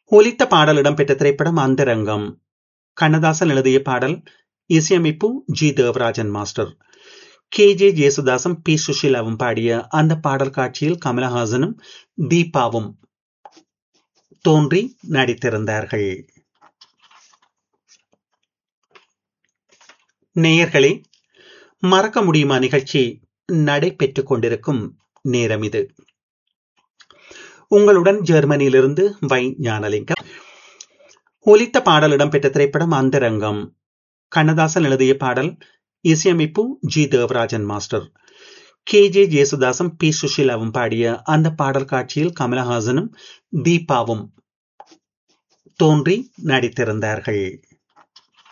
ஒலித்த பாடல் இடம்பெற்ற திரைப்படம் அந்தரங்கம் கண்ணதாசன் எழுதிய பாடல் இசையமைப்பு G Devarajan master K J ஜேசுதாசும் பி சுஷீலாவும் பாடிய அந்த பாடல் காட்சியில் கமலஹாசனும் தீபாவும் தோன்றி நடித்திருந்தார்கள் நேயர்களே மறக்க முடியுமா நிகழ்ச்சி நடைபெற்றுக் கொண்டிருக்கும் நேரம் இது உங்களுடன் ஜெர்மனியிலிருந்து வை ஞானலிங்கம் ஒலித்த பாடல் இடம்பெற்ற திரைப்படம் அந்தரங்கம் கண்ணதாசன் எழுதிய பாடல் இசையமைப்பு G Devarajan master K J ஜேசுதாசும் பி சுஷீலாவும் பாடிய அந்த பாடல் காட்சியில் கமலஹாசனும் தீபாவும் தோன்றி நடித்திருந்தார்கள்